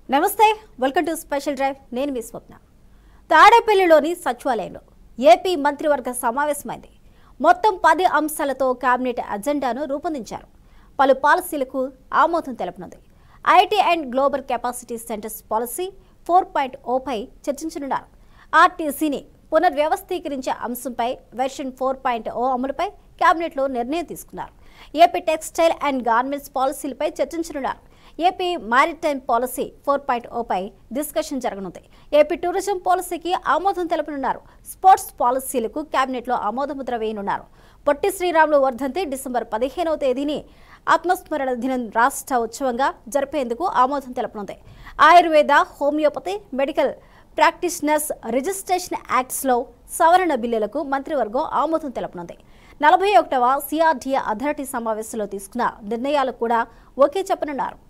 నమస్తే welcome to special drive నేను మీ స్వప్న తాడేపల్లిలోని సచివాలయంలో ఏపీ మంత్రివర్గ సమావేశమైంది మొత్తం పది అంశాలతో కేబినెట్ అజెండాను రూపొందించారు పలు పాలసీలకు ఆమోదం తెలపనుంది IT and global capacity centres policy four point ఓపై చర్చించనున్నారు ఆర్టీసీని పునర్వ్యవస్థీకరించే అంశంపై వెర్షన్ ఫోర్ పాయింట్ ఓ అమలుపై కేబినెట్లో నిర్ణయం తీసుకున్నారు ఏపీ టెక్స్టైల్ అండ్ గార్మెంట్స్ పాలసీలపై చర్చించనున్నారు AP maritime policy four point ఓపై డిస్కషన్ జరగనుంది ఏపీ టూరిజం పాలసీకి ఆమోదం తెలపనున్నారు స్పోర్ట్స్ పాలసీలకు కేబినెట్లో ఆమోదముద్ర వేయనున్నారు పొట్టి శ్రీరాములు వర్ధంతి డిసెంబర్ పదిహేనవ తేదీని ఆత్మస్మరణ దినం రాష్ట్ర ఉత్సవంగా జరిపేందుకు ఆమోదం తెలపనుంది Ayurveda homeopathy medical practitioners registration యాక్ట్స్లో సవరణ బిల్లులకు మంత్రివర్గం ఆమోదం తెలపనుంది నలభై ఒకటవ సిఆర్డీఏ అథారిటీ సమావేశంలో తీసుకున్న నిర్ణయాలు కూడా ఓకే చెప్పనున్నారు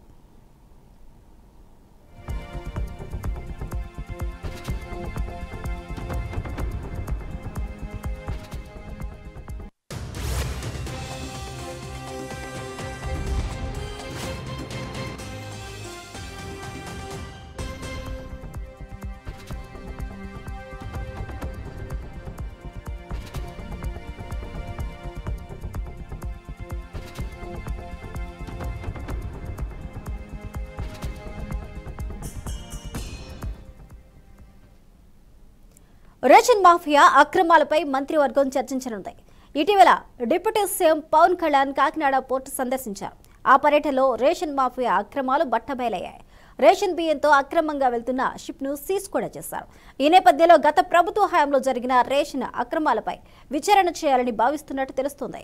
రేషన్ మాఫియా అక్రమాలపై మంత్రివర్గం చర్చించనుంది ఇటీవల deputy CM Pawan Kalyan Kakinada port సందర్శించారు ఆ పర్యటనలో రేషన్ మాఫియా అక్రమాలు బట్టబయలయ్యాయి రేషన్ బియ్యంతో అక్రమంగా వెళ్తున్న షిప్ను సీజ్ కూడా చేశారు ఈ నేపథ్యంలో గత ప్రభుత్వ హయాంలో జరిగిన రేషన్ అక్రమాలపై విచారణ చేయాలని భావిస్తున్నట్టు తెలుస్తోంది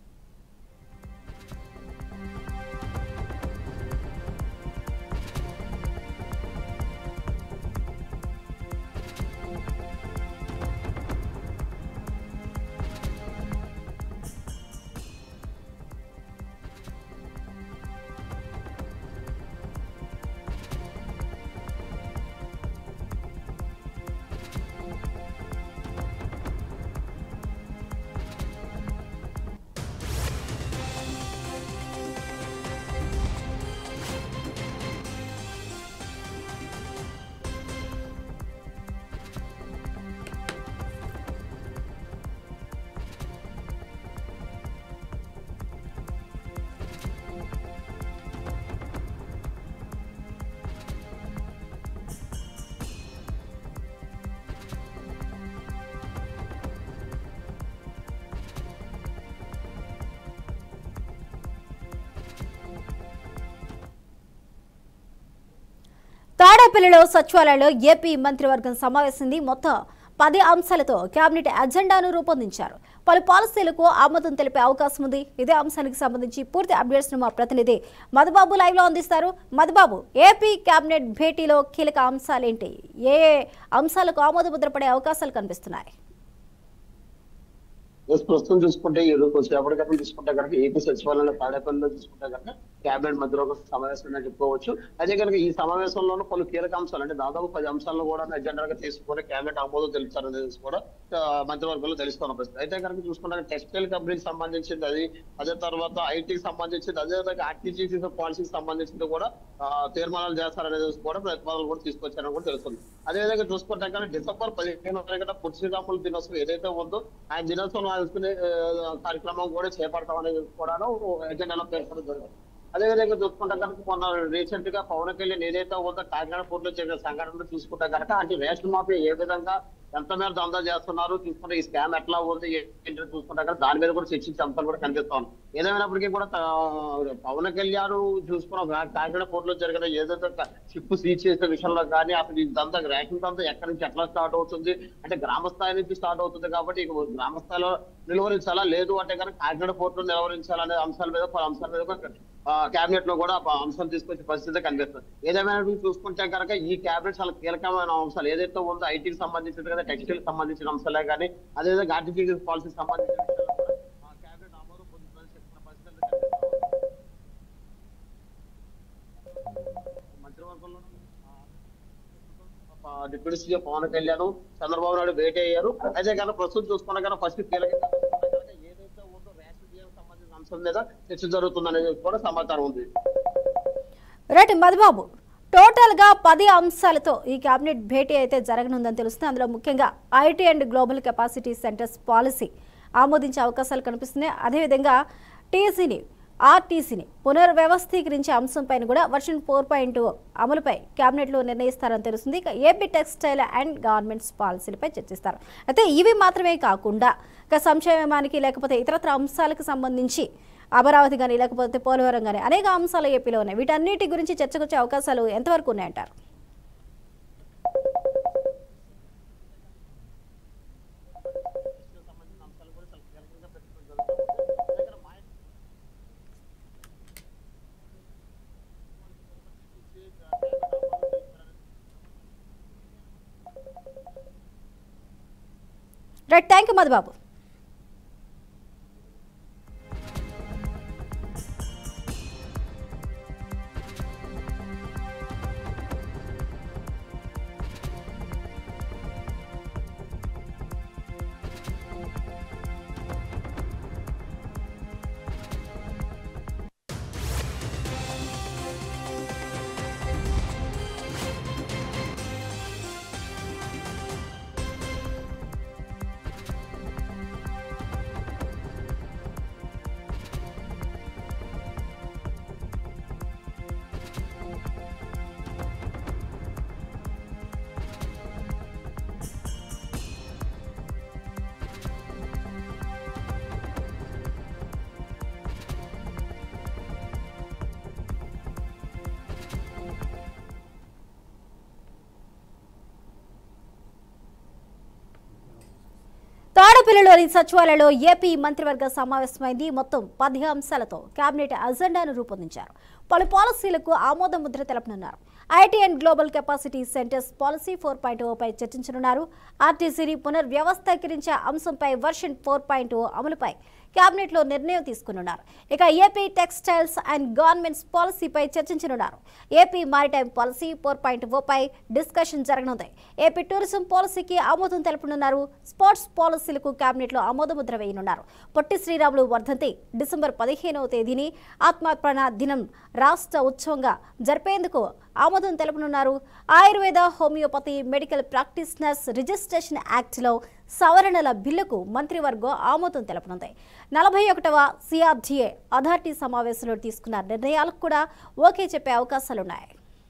తాడేపల్లిలో సచివాలయంలో ఏపీ మంత్రివర్గం సమావేశింది మొత్తం పది అంశాలతో కేబినెట్ అజెండాను రూపొందించారు పలు పాలసీలకు ఆమోదం తెలిపే అవకాశం ఉంది ఇదే అంశానికి సంబంధించి పూర్తి అప్డేట్స్ ను మా ప్రతినిధి మధుబాబు లైవ్ లో అందిస్తారు మధుబాబు ఏపీ కేబినెట్ భేటీలో కీలక అంశాలేంటి ఏ ఏ అంశాలకు ఆమోద ముద్ర పడే అవకాశాలు కనిపిస్తున్నాయి ఎస్ ప్రస్తుతం చూసుకుంటే ఈ రోజు కొద్దిసేపటి క్రితం చూసుకుంటే కనుక ఏపీ సచివాలయంలో తాడేపల్లిలో చూసుకుంటే కనుక కేబినెట్ మధ్యలో ఒక సమావేశం అని చెప్పుకోవచ్చు అదే కనుక ఈ సమావేశంలోనూ పలు కీలక అంశాలు అంటే దాదాపు పది అంశాలను కూడా ఎజెండాగా తీసుకుని కేబినెట్ ఆమోదం తెలుపుతారనేది కూడా ఆ, మంత్రివర్గంలో తెలుసుకున్న పరిస్థితి అయితే కనుక చూసుకుంటే టెక్స్టైల్ కంపెనీకి సంబంధించింది అది అదే తర్వాత ఐటీకి సంబంధించింది అదే విధంగా ఆర్టీజీసీ పాలసీకి సంబంధించింది కూడా ఆ, తీర్మానాలు చేస్తారనేది కూడా ప్రతిపాదనలు కూడా తీసుకొచ్చారని కూడా తెలుస్తుంది అదే విధంగా చూసుకుంటే కనుక డిసెంబర్ పదిహేను తారీఖున పుట్టి శ్రీరాముల దినోత్సవం ఏదైతే ఉందో ఆ దినోత్సవం ఆదుకునే ఆ, కార్యక్రమం కూడా చేపడతాం అనేది కూడాను ఎజెండాలో పేర్కొనడం జరిగింది అదే విధంగా చూసుకుంటే కనుక మొన్న రీసెంట్ గా పవన్ కళ్యాణ్ ఏదైతే ఉందో కాకినాడ పోర్టులో జరిగిన సంఘటనలు చూసుకుంటే కనుక అంటే రేషన్ మాఫియా ఏ విధంగా ఎంత మేర దందా చేస్తున్నారు చూసుకుంటే ఈ స్కామ్ ఎట్లా ఉంది ఏంటి చూసుకుంటే కనుక దాని మీద కూడా చర్చించే అంశాలు కూడా కనిపిస్తా ఉంది ఏదేమైనప్పటికీ కూడా తా- పవన్ కళ్యాణ్ చూసుకున్న కా- కాకినాడ పోర్టులో జరిగిన ఏదైతే షిప్ సీజ్ చేసే విషయంలో కానీ అసలు ఇదంతా రేషన్ దంతా ఎక్కడి నుంచి ఎట్లా స్టార్ట్ అవుతుంది అంటే గ్రామ స్థాయి నుంచి స్టార్ట్ అవుతుంది కాబట్టి ఇక గ్రామ స్థాయిలో నిలువరించాలా లేదు అంటే కనుక కాకినాడ పోర్టులో నిలువరించాలనే అంశాల మీద పలు అంశాల మీద కూడా కేబినెట్ లో కూడా ఆ అంశం తీసుకొచ్చే పరిస్థితి కనిపిస్తుంది ఏదేమైనా చూసుకుంటే కనుక ఈ కేబినెట్ చాలా కీలకమైన అంశాలు ఏదైతే ఉందో ఐటీకి సంబంధించిన కదా టెక్స్టైల్ సంబంధించిన అంశాలే కానీ అదేవిధంగా ఆర్టిఫిషియల్ పాలసీకి సంబంధించిన విషయాల్లో కూడా ఆ కేబినెట్ ఆమోదం పొందుతుందని చెప్తున్న పరిస్థితి కనిపిస్తుంది. మంత్రివర్గంలో ఆ, డిప్యూటీ సీఎం పవన్ కళ్యాణ్ చంద్రబాబు నాయుడు భేటీ అయ్యారు అయితే కనుక ప్రస్తుతం చూసుకున్నా కనుక ఫస్ట్ కీలకంగా చూసుకున్నా కనుక ఏదైతే ఉందో రేషన్ బియ్యం సంబంధించిన అంశం మీద చర్చ జరుగుతుందనేది కూడా సమాచారం ఉంది రైట్ మధుబాబు టోటల్ గా పది అంశాలతో ఈ కేబినెట్ భేటీ అయితే జరగనుందని తెలుస్తుంది అందులో ముఖ్యంగా IT and global capacity centres policy ఆమోదించే అవకాశాలు కనిపిస్తున్నాయి అదేవిధంగా టీసీని ఆర్టీసీని పునర్వ్యవస్థీకరించే అంశంపైన కూడా వర్షన్ ఫోర్ పాయింట్ అమలుపై కేబినెట్లో నిర్ణయిస్తారని తెలుస్తుంది ఇక ఏపీ టెక్స్టైల్ అండ్ గార్మెంట్స్ పాలసీలపై చర్చిస్తారు అయితే ఇవి మాత్రమే కాకుండా ఇక సంక్షేమానికి లేకపోతే ఇతరత్ర అంశాలకు సంబంధించి అమరావతి కానీ లేకపోతే పోలవరం కానీ అనేక అంశాలు ఏపీలో ఉన్నాయి వీటన్నిటి గురించి చర్చకొచ్చే అవకాశాలు ఎంతవరకు ఉన్నాయంటారు రైట్ థ్యాంక్ యూ మధుబాబు తాడపల్లిలోని సచివాలయంలో ఏపీ మంత్రివర్గ సమావేశమైంది మొత్తం పది అంశాలతో కేబినెట్ అజెండాను రూపొందించారు పలు పాలసీలకు ఆమోద ముద్ర తెలపనున్నారు IT and global capacity centres policy four point పై చర్చించనున్నారు ఆర్టీసీని పునర్వ్యవస్థీకరించే అంశంపై వర్షన్ ఫోర్ పాయింట్ అమలుపై కేబినెట్లో నిర్ణయం తీసుకున్నారు ఇక ఏపీ టెక్స్టైల్స్ అండ్ గార్మెంట్స్ పాలసీపై చర్చించనున్నారు AP maritime policy four point పై డిస్కషన్ జరగనుంది ఏపీ టూరిజం పాలసీకి ఆమోదం తెలుపనున్నారు స్పోర్ట్స్ పాలసీలకు కేబినెట్లో ఆమోదముద్ర వేయనున్నారు పొట్టి శ్రీరాములు వర్ధంతి డిసెంబర్ పదిహేనవ తేదీని ఆత్మార్పణ దినం రాష్ట్ర ఉత్సవంగా జరిపేందుకు ఆమోదం తెలుపనున్నారు Ayurveda homeopathy medical practitioners registration యాక్ట్లో సవరణల బిల్లుకు మంత్రివర్గం ఆమోదం తెలపనుంది నలభై ఒకటవ సిఆర్డీఏ అథారిటీ సమావేశంలో తీసుకున్న నిర్ణయాలకు కూడా ఓకే చెప్పే అవకాశాలున్నాయి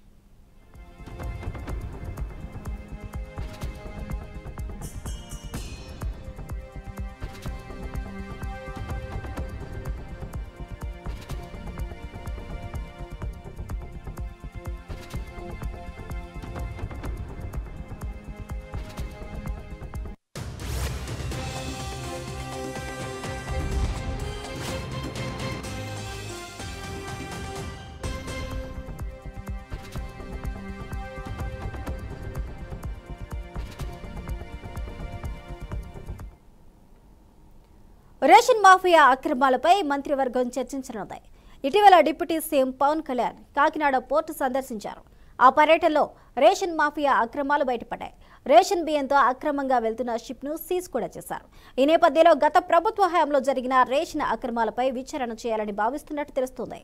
రేషన్ మాఫియా అక్రమాలపై మంత్రివర్గం చర్చించనుంది ఇటీవల deputy CM Pawan Kalyan Kakinada port సందర్శించారు ఆ పర్యటనలో రేషన్ మాఫియా అక్రమాలు బయటపడ్డాయి రేషన్ బియ్యంతో అక్రమంగా వెళ్తున్న షిప్ను సీజ్ కూడా చేశారు ఈ నేపథ్యంలో గత ప్రభుత్వ హయాంలో జరిగిన రేషన్ అక్రమాలపై విచారణ చేయాలని భావిస్తున్నట్టు తెలుస్తోంది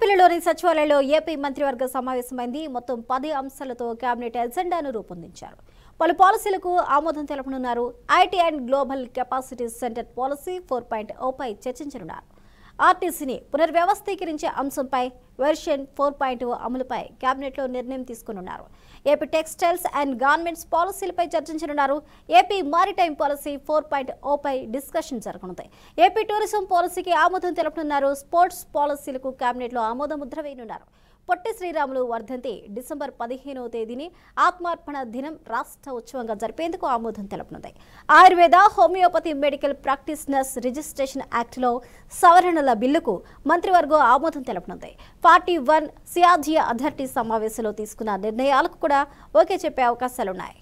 తాడేపల్లిలోని సచివాలయంలో ఏపీ మంత్రివర్గ సమావేశమైంది మొత్తం పది అంశాలతో కేబినెట్ ఎజెండాను రూపొందించారు పలు పాలసీలకు ఆమోదం తెలపనున్నారు IT and global capacity centre policy four point ఓపై చర్చించనున్నారు ఆర్టీసీని పునర్వ్యవస్థీకరించే అంశంపై వెర్షన్ ఫోర్ పాయింట్ అమలుపై కేబినెట్లో నిర్ణయం తీసుకున్నారు ఏపీ టెక్స్టైల్స్ అండ్ గార్మెంట్స్ పాలసీలపై చర్చించనున్నారు AP maritime policy four point ఓపై డిస్కషన్ జరగనుంది ఏపీ టూరిజం పాలసీకి ఆమోదం తెలపనున్నారు స్పోర్ట్స్ పాలసీలకు కేబినెట్లో ఆమోద ముద్ర వేయనున్నారు పొట్టి శ్రీరాములు వర్ధంతి డిసెంబర్ పదిహేనవ తేదీని ఆత్మార్పణ దినం రాష్ట్ర ఉత్సవంగా జరిపేందుకు ఆమోదం తెలపనుంది Ayurveda homeopathy medical practitioners registration యాక్ట్లో సవరణల బిల్లుకు మంత్రివర్గం ఆమోదం తెలపనుంది పార్టీ వన్ సిఆర్జీ అథారిటీ సమావేశంలో తీసుకున్న నిర్ణయాలకు కూడా ఓకే చెప్పే అవకాశాలున్నాయి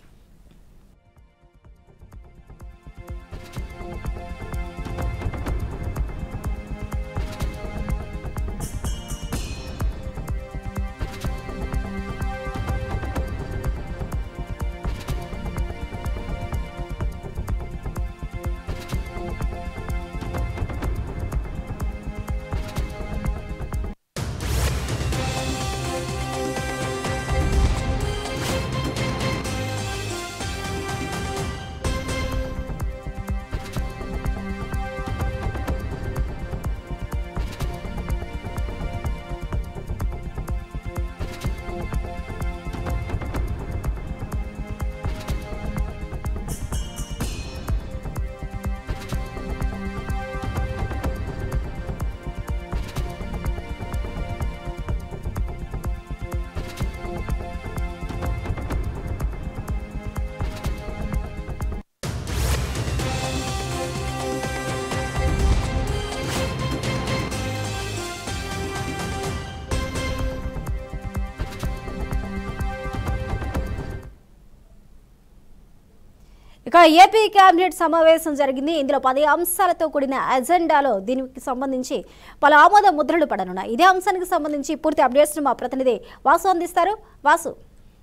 ఇక ఏపీ కేబినెట్ సమావేశం జరిగింది ఇందులో పది అంశాలతో కూడిన ఎజెండాలో దీనికి సంబంధించి పలు ఆమోద ముద్రలు పడనున్నాయి ఇదే అంశానికి సంబంధించి పూర్తి అప్డేట్స్ మా ప్రతినిధి వాసు అందిస్తారు వాసు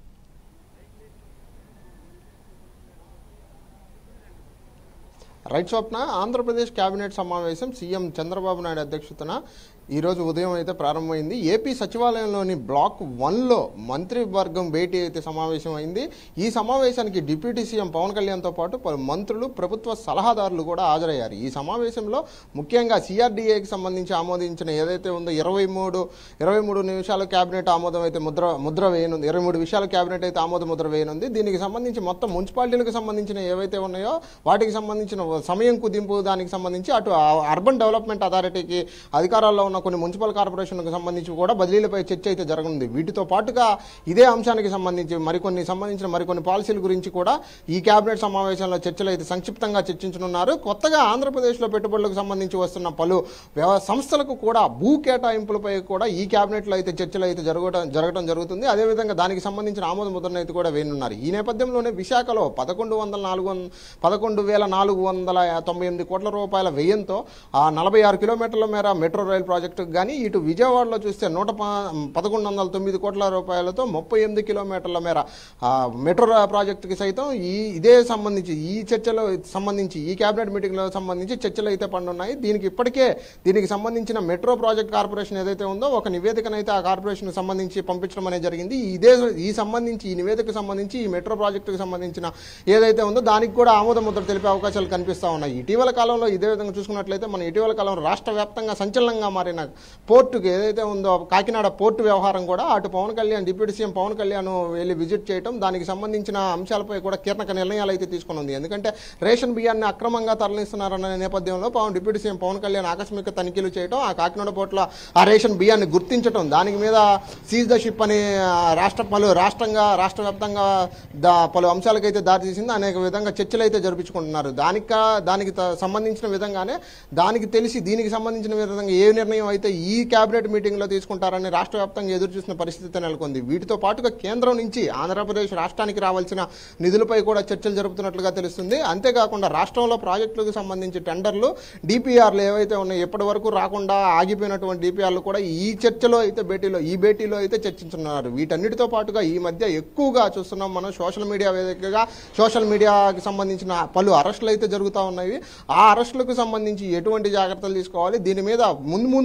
రైట్ స్వప్న ఆంధ్రప్రదేశ్ కేబినెట్ సమావేశం సీఎం చంద్రబాబు నాయుడు అధ్యక్షతన ఈరోజు ఉదయం అయితే ప్రారంభమైంది ఏపీ సచివాలయంలోని బ్లాక్ వన్లో మంత్రివర్గం భేటీ అయితే సమావేశం అయింది ఈ సమావేశానికి డిప్యూటీ సీఎం పవన్ కళ్యాణ్తో పాటు పలు మంత్రులు ప్రభుత్వ సలహాదారులు కూడా హాజరయ్యారు ఈ సమావేశంలో ముఖ్యంగా సిఆర్డీఏకి సంబంధించి ఆమోదించిన ఏదైతే ఉందో ఇరవై మూడు ఇరవై మూడు నిమిషాల కేబినెట్ ఆమోదం అయితే ముద్ర ముద్ర వేయనుంది ఇరవై మూడు విషయాల కేబినెట్ అయితే ఆమోద ముద్ర వేయనుంది దీనికి సంబంధించి మొత్తం మున్సిపాలిటీలకు సంబంధించిన ఏవైతే ఉన్నాయో వాటికి సంబంధించిన సమయం కుదింపు దానికి సంబంధించి అటు ఆ- అర్బన్ డెవలప్మెంట్ అథారిటీకి అధికారాల్లో ఉన్న కొన్ని మున్సిపల్ కార్పొరేషన్లకు సంబంధించి కూడా బదిలీలపై చర్చ అయితే జరగనుంది వీటితో పాటుగా ఇదే అంశానికి సంబంధించి మరికొన్ని సంబంధించిన మరికొన్ని పాలసీల గురించి కూడా ఈ కేబినెట్ సమావేశంలో చర్చలు అయితే సంక్షిప్తంగా చర్చించనున్నారు కొత్తగా ఆంధ్రప్రదేశ్లో పెట్టుబడులకు సంబంధించి వస్తున్న పలు వ్యవ సంస్థలకు కూడా భూ కేటాయింపులపై కూడా ఈ కేబినెట్లో అయితే చర్చలు అయితే జరగడం జరగడం జరుగుతుంది అదేవిధంగా దానికి సంబంధించిన ఆమోద ముద్రను అయితే కూడా వేయనున్నారు ఈ నేపథ్యంలోనే విశాఖలో పదకొండు వందల నాలుగు వంద పదకొండు వేల నాలుగు వందల తొంభై ఎనిమిది కోట్ల రూపాయల వ్యయంతో ఆ నలభై ఆరు కిలోమీటర్ల మేర మెట్రో రైల్ ప్రాజెక్టుకు కానీ ఇటు విజయవాడలో చూస్తే నూట ప- పదకొండు వందల తొమ్మిది కోట్ల రూపాయలతో ముప్పై ఎనిమిది కిలోమీటర్ల మేర ఆ, మెట్రో రా- ప్రాజెక్టుకి సైతం ఈ ఇదే సంబంధించి ఈ చర్చలో సంబంధించి ఈ కేబినెట్ మీటింగ్లో సంబంధించి చర్చలు అయితే పండున్నాయి దీనికి ఇప్పటికే దీనికి సంబంధించిన మెట్రో ప్రాజెక్ట్ కార్పొరేషన్ ఏదైతే ఉందో ఒక నివేదికనైతే ఆ కార్పొరేషన్కి సంబంధించి పంపించడం అనేది జరిగింది ఇదే ఈ సంబంధించి ఈ నివేదికకు సంబంధించి ఈ మెట్రో ప్రాజెక్టుకు సంబంధించిన ఏదైతే ఉందో దానికి కూడా ఆమోద ముద్ర తెలిపే అవకాశాలు కనిపిస్తా ఉన్నాయి ఇటీవల కాలంలో ఇదే విధంగా చూసుకున్నట్లయితే మన ఇటీవల కాలంలో రాష్ట్ర వ్యాప్తంగా సంచలనంగా మారిన పోర్టుకి ఏదైతే ఉందో కాకినాడ పోర్టు వ్యవహారం కూడా అటు పవన్ కళ్యాణ్ డిప్యూటీ సీఎం పవన్ కళ్యాణ్ వెళ్ళి విజిట్ చేయడం దానికి సంబంధించిన అంశాలపై కూడా కీలక నిర్ణయాలు అయితే తీసుకుని ఉంది ఎందుకంటే రేషన్ బియ్యాన్ని అక్రమంగా తరలిస్తున్నారన్న నేపథ్యంలో పవన్ డిప్యూటీ సీఎం పవన్ కళ్యాణ్ ఆకస్మిక తనిఖీలు చేయడం ఆ కాకినాడ పోర్టులో ఆ రేషన్ బియ్యాన్ని గుర్తించడం దానికి మీద సీజ్ ద షిప్ అని ఆ, రాష్ట్ర పలు రాష్ట్రంగా రాష్ట్ర వ్యాప్తంగా దా పలు అంశాలకైతే దారితీసింది అనేక విధంగా చర్చలు అయితే జరిపించుకుంటున్నారు దానికి దానికి త- సంబంధించిన విధంగానే దానికి తెలిసి దీనికి సంబంధించిన విధంగా ఏ నిర్ణయం అయితే ఈ కేబినెట్ మీటింగ్లో తీసుకుంటారని రాష్ట్ర వ్యాప్తంగా ఎదురు చూసిన పరిస్థితి నెలకొంది వీటితో పాటుగా కేంద్రం నుంచి ఆంధ్రప్రదేశ్ రాష్ట్రానికి రావాల్సిన నిధులపై కూడా చర్చలు జరుపుతున్నట్లుగా తెలుస్తుంది అంతేకాకుండా రాష్ట్రంలో ప్రాజెక్టులకు సంబంధించి టెండర్లు డిపిఆర్లు ఏవైతే ఉన్నాయో ఇప్పటి వరకు రాకుండా ఆగిపోయినటువంటి డిపిఆర్లు కూడా ఈ చర్చలో అయితే భేటీలో ఈ భేటీలో అయితే చర్చించున్నారు వీటన్నిటితో పాటుగా ఈ మధ్య ఎక్కువగా చూస్తున్నాం మనం సోషల్ మీడియా వేదికగా సోషల్ మీడియాకి సంబంధించిన పలు అరెస్టులు అయితే జరుగుతూ ఉన్నాయి ఆ అరెస్టులకు సంబంధించి ఎటువంటి జాగ్రత్తలు తీసుకోవాలి దీని మీద ముందు ముందు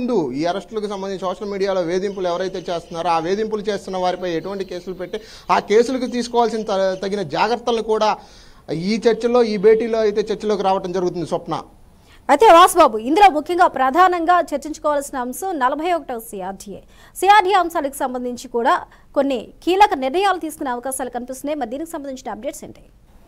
ముందు ఈ అరెస్టులకు సంబంధించి సోషల్ మీడియాలో వేధింపులు ఎవరైతే చేస్తున్నారో ఆ వేధింపులు చేస్తున్న వారిపై ఎటువంటి కేసులు పెట్టి ఆ కేసులకు తీసుకోవాల్సిన త- తగిన జాగ్రత్తలు కూడా ఈ చర్చలో ఈ భేటీలో అయితే చర్చలోకి రావడం జరుగుతుంది స్వప్న అయితే వాసుబాబు ఇందులో ముఖ్యంగా ప్రధానంగా చర్చించుకోవాల్సిన అంశం నలభై ఒకటవ సిఆర్డీఏ సిఆర్డీఏ అంశాలకు సంబంధించి కూడా కొన్ని కీలక నిర్ణయాలు తీసుకునే అవకాశాలు కనిపిస్తున్నాయి మరి దీనికి సంబంధించిన అప్డేట్స్ ఏంటి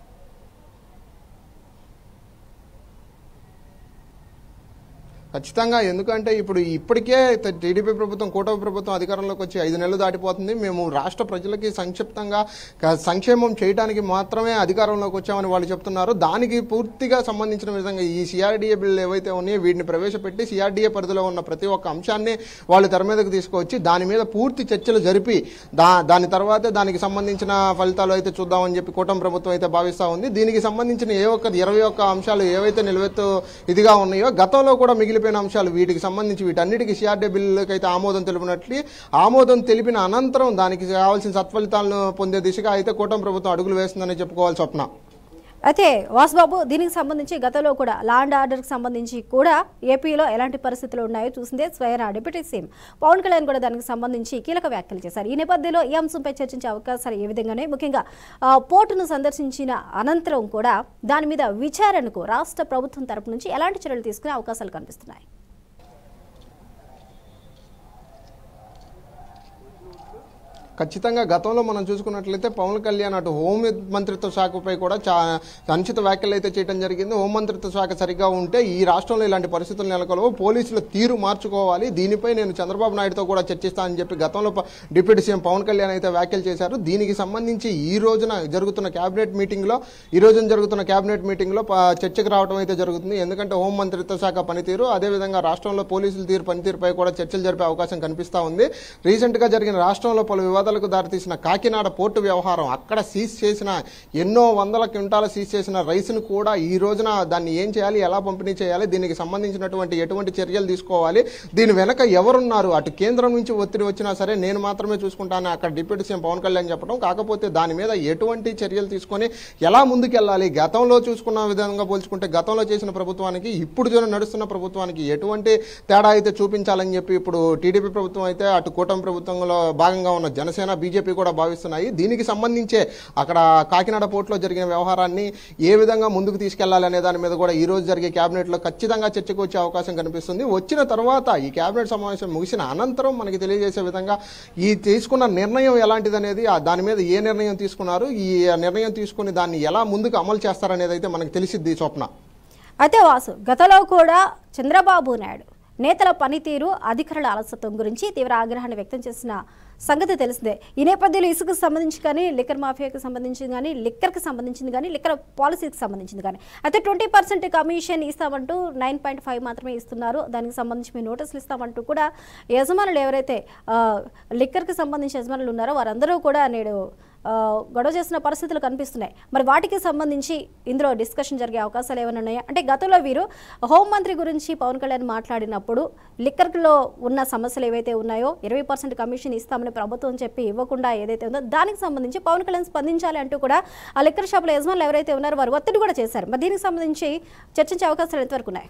ఖచ్చితంగా ఎందుకంటే ఇప్పుడు ఇప్పటికే త- టీడీపీ ప్రభుత్వం కూటమి ప్రభుత్వం అధికారంలోకి వచ్చి ఐదు నెలలు దాటిపోతుంది మేము రాష్ట్ర ప్రజలకి సంక్షిప్తంగా క- సంక్షేమం చేయడానికి మాత్రమే అధికారంలోకి వచ్చామని వాళ్ళు చెప్తున్నారు దానికి పూర్తిగా సంబంధించిన విధంగా ఈ సిఆర్డీఏ బిల్లు ఏవైతే ఉన్నాయో వీటిని ప్రవేశపెట్టి సిఆర్డీఏ పరిధిలో ఉన్న ప్రతి ఒక్క అంశాన్ని వాళ్ళు తెర మీదకు తీసుకొచ్చి దాని మీద పూర్తి చర్చలు జరిపి దా దాని తర్వాతే దానికి సంబంధించిన ఫలితాలు అయితే చూద్దామని చెప్పి కూటమి ప్రభుత్వం అయితే భావిస్తూ ఉంది దీనికి సంబంధించిన ఏ ఒక్క ఇరవై ఒక్క అంశాలు ఏవైతే నిలవెత్తు ఇదిగా ఉన్నాయో గతంలో కూడా మిగిలిపోయిన అంశాలు వీటికి సంబంధించి వీటన్నిటికీ సిఆర్డీ బిల్లుకి అయితే ఆమోదం తెలిపినట్లు ఆమోదం తెలిపిన అనంతరం దానికి కావాల్సిన సత్ఫలితాలను పొందే దిశగా అయితే కూటమి ప్రభుత్వం అడుగులు వేస్తుందని చెప్పుకోవాలి స్వప్న అయితే వాసుబాబు దీనికి సంబంధించి గతంలో కూడా లా అండ్ ఆర్డర్కి సంబంధించి కూడా ఏపీలో ఎలాంటి పరిస్థితులు ఉన్నాయో చూసిందే స్వయం డిప్యూటీ సీఎం పవన్ కళ్యాణ్ కూడా దానికి సంబంధించి కీలక వ్యాఖ్యలు చేశారు ఈ నేపథ్యంలో ఈ అంశంపై చర్చించే అవకాశాలు ఏ విధంగానే ముఖ్యంగా ఆ, పోర్టును సందర్శించిన అనంతరం కూడా దాని మీద విచారణకు రాష్ట్ర ప్రభుత్వం తరపు నుంచి ఎలాంటి చర్యలు తీసుకునే అవకాశాలు కనిపిస్తున్నాయి ఖచ్చితంగా గతంలో మనం చూసుకున్నట్లయితే పవన్ కళ్యాణ్ అటు హోం మంత్రిత్వ శాఖపై కూడా చా సంచిత వ్యాఖ్యలు అయితే చేయడం జరిగింది హోం మంత్రిత్వ శాఖ సరిగ్గా ఉంటే ఈ రాష్ట్రంలో ఇలాంటి పరిస్థితులు నెలకొలవు పోలీసుల తీరు మార్చుకోవాలి దీనిపై నేను చంద్రబాబు నాయుడుతో కూడా చర్చిస్తానని చెప్పి గతంలో ప- డిప్యూటీ సీఎం పవన్ కళ్యాణ్ అయితే వ్యాఖ్యలు చేశారు దీనికి సంబంధించి ఈ రోజున జరుగుతున్న కేబినెట్ మీటింగ్లో ఈ రోజున జరుగుతున్న కేబినెట్ మీటింగ్లో ప- చర్చకు రావడం అయితే జరుగుతుంది ఎందుకంటే హోం మంత్రిత్వ శాఖ పనితీరు అదేవిధంగా రాష్ట్రంలో పోలీసుల తీరు పనితీరుపై కూడా చర్చలు జరిపే అవకాశం కనిపిస్తా ఉంది రీసెంట్ గా జరిగిన రాష్ట్రంలో పలు వివాదాలకు దారితీసిన కాకినాడ పోర్టు వ్యవహారం అక్కడ సీజ్ చేసిన ఎన్నో వందల క్వింటాల సీజ్ చేసిన రైస్ను కూడా ఈ రోజున దాన్ని ఏం చేయాలి ఎలా పంపిణీ చేయాలి దీనికి సంబంధించినటువంటి ఎటువంటి చర్యలు తీసుకోవాలి దీని వెనక ఎవరున్నారు అటు కేంద్రం నుంచి ఒత్తిడి వచ్చినా సరే నేను మాత్రమే చూసుకుంటాను అక్కడ డిప్యూటీ సీఎం పవన్ కళ్యాణ్ చెప్పడం కాకపోతే దాని మీద ఎటువంటి చర్యలు తీసుకొని ఎలా ముందుకెళ్ళాలి గతంలో చూసుకున్న విధంగా పోల్చుకుంటే గతంలో చేసిన ప్రభుత్వానికి ఇప్పుడు జన నడుస్తున్న ప్రభుత్వానికి ఎటువంటి తేడా అయితే చూపించాలని చెప్పి ఇప్పుడు టీడీపీ ప్రభుత్వం అయితే అటు కూటమి ప్రభుత్వంలో భాగంగా ఉన్న జనసేన బీజేపీ కూడా భావిస్తున్నాయి దీనికి సంబంధించే అక్కడ కాకినాడ పోర్టులో జరిగిన వ్యవహారాన్ని ఏ విధంగా ముందుకు తీసుకెళ్లాలి అనే దాని మీద కూడా ఈ రోజు జరిగే కేబినెట్ లో ఖచ్చితంగా చర్చకు వచ్చే అవకాశం కనిపిస్తుంది వచ్చిన తర్వాత ఈ కేబినెట్ సమావేశం ముగిసిన అనంతరం మనకి తెలియజేసే విధంగా ఈ తీసుకున్న నిర్ణయం ఎలాంటిది అనేది ఆ దాని మీద ఏ నిర్ణయం తీసుకున్నారు ఈ నిర్ణయం తీసుకుని దాన్ని ఎలా ముందుకు అమలు చేస్తారనేది అయితే మనకు తెలిసిద్ది స్వప్న అయితే వాసు గతంలో కూడా చంద్రబాబు నాయుడు నేతల పనితీరు అధికారుల అలసత్వం గురించి తీవ్ర ఆగ్రహాన్ని వ్యక్తం చేసిన సంగతి తెలిసిందే ఈ నేపథ్యంలో ఇసుకు సంబంధించి కానీ లిక్కర్ మాఫియాకి సంబంధించింది కానీ లిక్కర్కి సంబంధించింది కానీ లిక్కర్ పాలసీకి సంబంధించింది కానీ అయితే ట్వంటీ పర్సెంట్ కమిషన్ ఇస్తామంటూ నైన్ పాయింట్ ఫైవ్ మాత్రమే ఇస్తున్నారు దానికి సంబంధించి మేము నోటీసులు ఇస్తామంటూ కూడా యజమానులు ఎవరైతే ఆ, లిక్కర్కి సంబంధించి యజమానులు ఉన్నారో వారందరూ కూడా నేడు ఆ, గొడవ చేసిన పరిస్థితులు కనిపిస్తున్నాయి మరి వాటికి సంబంధించి ఇందులో డిస్కషన్ జరిగే అవకాశాలు ఏమైనా ఉన్నాయా అంటే గతంలో వీరు హోంమంత్రి గురించి పవన్ కళ్యాణ్ మాట్లాడినప్పుడు లిక్కర్లో ఉన్న సమస్యలు ఏవైతే ఉన్నాయో ఇరవై పర్సెంట్ కమిషన్ ఇస్తామని ప్రభుత్వం చెప్పి ఇవ్వకుండా ఏదైతే ఉందో దానికి సంబంధించి పవన్ కళ్యాణ్ స్పందించాలి అంటూ కూడా ఆ లిక్కర్ షాపుల యజమానులు ఎవరైతే ఉన్నారో వారు ఒత్తిడి కూడా చేశారు మరి దీనికి సంబంధించి చర్చించే అవకాశాలు ఎంతవరకు ఉన్నాయి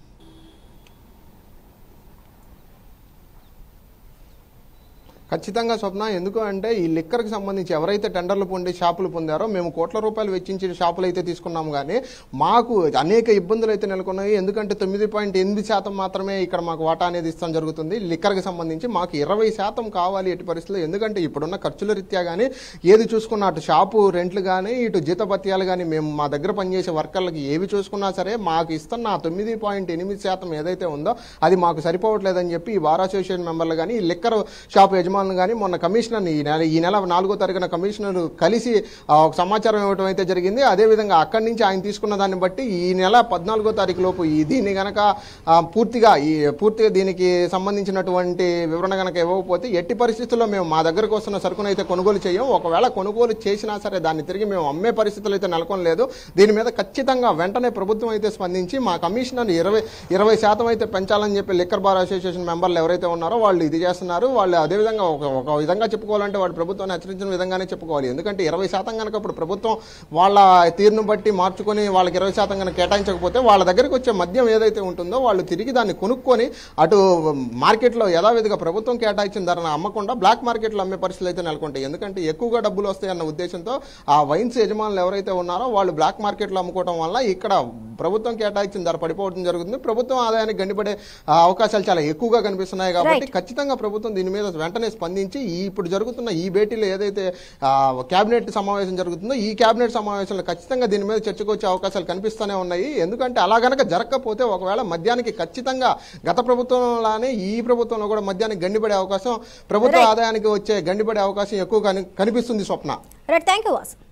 ఖచ్చితంగా స్వప్న ఎందుకు అంటే ఈ లిక్కర్కి సంబంధించి ఎవరైతే టెండర్లు పొంది షాపులు పొందారో మేము కోట్ల రూపాయలు వెచ్చించి షాపులు అయితే తీసుకున్నాము కానీ మాకు అనేక ఇబ్బందులు అయితే నెలకొన్నాయి ఎందుకంటే తొమ్మిది పాయింట్ ఎనిమిది శాతం మాత్రమే ఇక్కడ మాకు వాటా అనేది ఇస్తాం జరుగుతుంది లిక్కర్కి సంబంధించి మాకు ఇరవై శాతం కావాలి ఎట్టి పరిస్థితుల్లో ఎందుకంటే ఇప్పుడున్న ఖర్చుల రీత్యా కానీ ఏది చూసుకున్నా అటు షాపు రెంట్లు కానీ ఇటు జీతభత్యాలు కానీ మేము మా దగ్గర పనిచేసే వర్కర్లకి ఏవి చూసుకున్నా సరే మాకు ఇస్తున్న ఆ తొమ్మిది పాయింట్ ఎనిమిది శాతం ఏదైతే ఉందో అది మాకు సరిపోవట్లేదని చెప్పి ఈ బార్ అసోసియేషన్ మెంబర్లు కానీ ఈ లిక్కర్ షాప్ యజమానులు కానీ మొన్న కమిషనర్ ఈ నెల ఈ నెల నాలుగో తారీఖున కమిషనర్ కలిసి ఆ, ఒక సమాచారం ఇవ్వడం అయితే జరిగింది అదేవిధంగా అక్కడి నుంచి ఆయన తీసుకున్న దాన్ని బట్టి ఈ నెల పద్నాలుగో తారీఖు లోపు ఈ దీన్ని గనక ఆ, పూర్తిగా ఈ పూర్తిగా దీనికి సంబంధించినటువంటి వివరణ గనక ఇవ్వకపోతే ఎట్టి పరిస్థితుల్లో మేము మా దగ్గరకు వస్తున్న సరుకును అయితే కొనుగోలు చేయం ఒకవేళ కొనుగోలు చేసినా సరే దాన్ని తిరిగి మేము అమ్మే పరిస్థితులు అయితే నెలకొనలేదు దీని మీద ఖచ్చితంగా వెంటనే ప్రభుత్వం అయితే స్పందించి మా కమిషనర్ ఇరవై ఇరవై శాతం అయితే పెంచాలని చెప్పి లిక్కర్ బార్ అసోసియేషన్ మెంబర్లు ఎవరైతే ఉన్నారో వాళ్ళు ఇది చేస్తున్నారు వాళ్ళు అదేవిధంగా ఒక ఒక విధంగా చెప్పుకోవాలంటే వాడు ప్రభుత్వాన్ని హెచ్చరించిన విధంగానే చెప్పుకోవాలి ఎందుకంటే ఇరవై శాతం కనుక ఇప్పుడు ప్రభుత్వం వాళ్ళ తీరును బట్టి మార్చుకొని వాళ్ళకి ఇరవై శాతం కనుక కేటాయించకపోతే వాళ్ళ దగ్గరికి వచ్చే మద్యం ఏదైతే ఉంటుందో వాళ్ళు తిరిగి దాన్ని కొనుక్కొని అటు మార్కెట్లో యథావిధిగా ప్రభుత్వం కేటాయించిన ధరను అమ్మకుండా బ్లాక్ మార్కెట్లో అమ్మే పరిస్థితులు అయితే నెలకొంటాయి ఎందుకంటే ఎక్కువగా డబ్బులు వస్తాయన్న ఉద్దేశంతో ఆ వైన్స్ యజమానులు ఎవరైతే ఉన్నారో వాళ్ళు బ్లాక్ మార్కెట్లో అమ్ముకోవడం వల్ల ఇక్కడ ప్రభుత్వం కేటాయించిన ధర పడిపోవడం జరుగుతుంది ప్రభుత్వం ఆదాయానికి గండిపడే ఆ, అవకాశాలు చాలా ఎక్కువగా కనిపిస్తున్నాయి కాబట్టి ఖచ్చితంగా ప్రభుత్వం దీని మీద వెంటనే స్పందించి ఈ ఇప్పుడు జరుగుతున్న ఈ భేటీలో ఏదైతే ఆ, కేబినెట్ సమావేశం జరుగుతుందో ఈ కేబినెట్ సమావేశంలో ఖచ్చితంగా దీని మీద చర్చకు వచ్చే అవకాశాలు కనిపిస్తూనే ఉన్నాయి ఎందుకంటే అలా గనక జరగకపోతే ఒకవేళ మద్యానికి ఖచ్చితంగా గత ప్రభుత్వంలానే ఈ ప్రభుత్వంలో కూడా మద్యానికి గండిపడే అవకాశం ప్రభుత్వ Right. ఆదాయానికి వచ్చే గండిపడే అవకాశం ఎక్కువ కని- కనిపిస్తుంది Swapna right thank you Vasu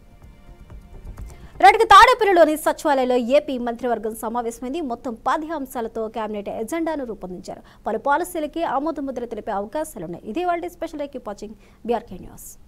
రైట్కి తాడేపల్లిలోని సచివాలయంలో ఏపీ మంత్రివర్గం సమావేశమైంది మొత్తం పది అంశాలతో కేబినెట్ ఎజెండాను రూపొందించారు పలు పాలసీలకి ఆమోద ముద్ర తెలిపే అవకాశాలున్నాయి ఇదే వాళ్ళ special keep watching BRK news